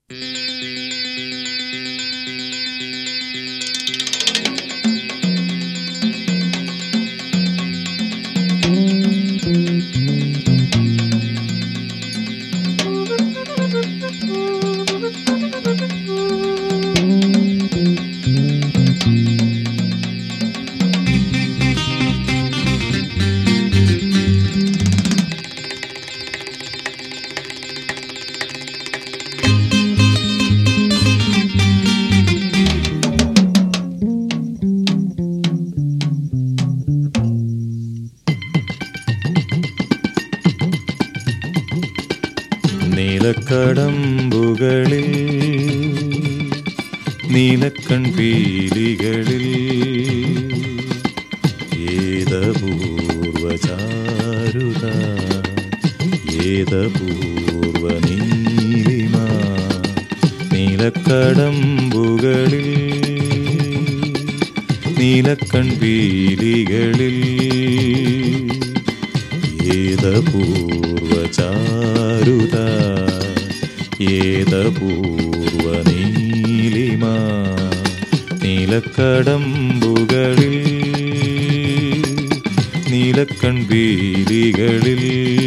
നീലക്കടമ്പുകളിൽ നീലക്കൺ പീലികളിൽ ഏതപൂർവചാരുത ഏതപൂർവ നീലിമ നീലക്കടമ്പുകളിൽ നീലക്കൺ പീലികളിൽ ഏതപൂർവചാരുത ഏതപൂർവ നീലിമ നീലക്കടമ്പുകളിൽ നീലക്കൺ പീലികളിൽ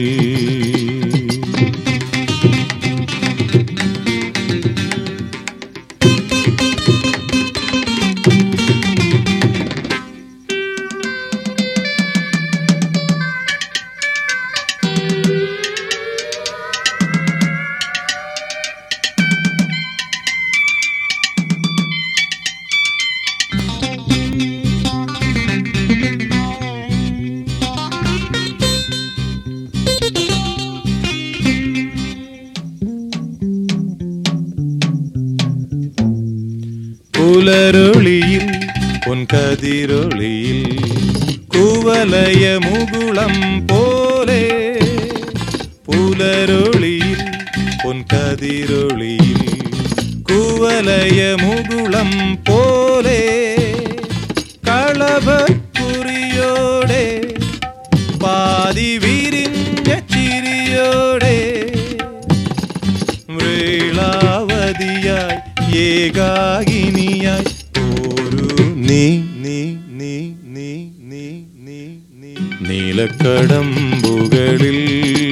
പുലരൊളിയിൽ പൊൻകതിരൊളിയിൽ കുവലയ മുകുളം പോലെ പുലരൊളിയിൽ പൊൻകതിരൊളിയിൽ കുവലയ മുകുളം പോലെ കളഭക്കുറിയോടെ പാതി വിരിഞ്ഞ ചിരിയോടെ മൃളാവതിയായി ഏകാകിനിയായി ഒരു നീ നീ നീ നീ നീ നീ നീ നീലക്കടമ്പുകളിൽ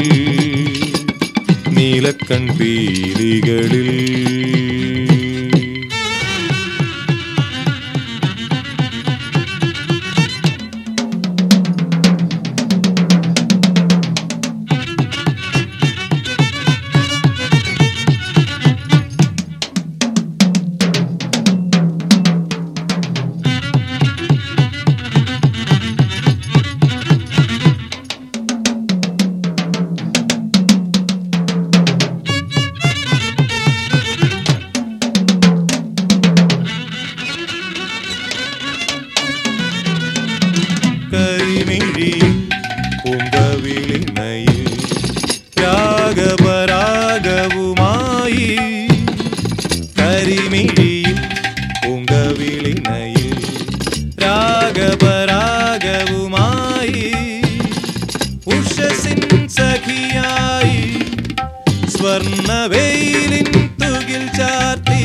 നീലക്കൺ പീലികളിൽ കരിമിഴിയിൽ പൂങ്കവിളിമയിൽ രാഗപരാഗവുമായി കരിമിഴിയിൽ പൂങ്കവിളിമയിൽ രാഗപരാഗവുമായി ഉഷസിൻ സഖിയായി സ്വർണവെയിലിൻ തുകിൽ ചാർത്തി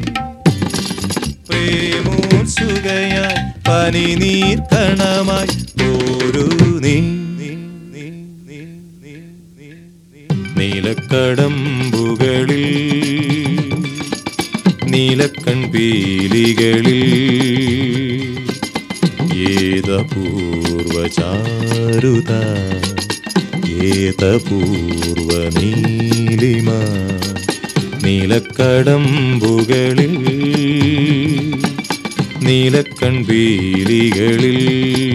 പ്രേമോത്സുകയായി പനി നീർക്കണമായി ഒരു നീ നീ, നീ, നീ, നീ, നീ, നീ. നീലക്കടമ്പുകളിൽ നീലക്കൺ പീലികളിൽ ഏതപൂർവചാരുത ഏതപൂർവ നീലിമ നീലക്കടമ്പുകളിൽ നീലക്കൺ പീലികളിൽ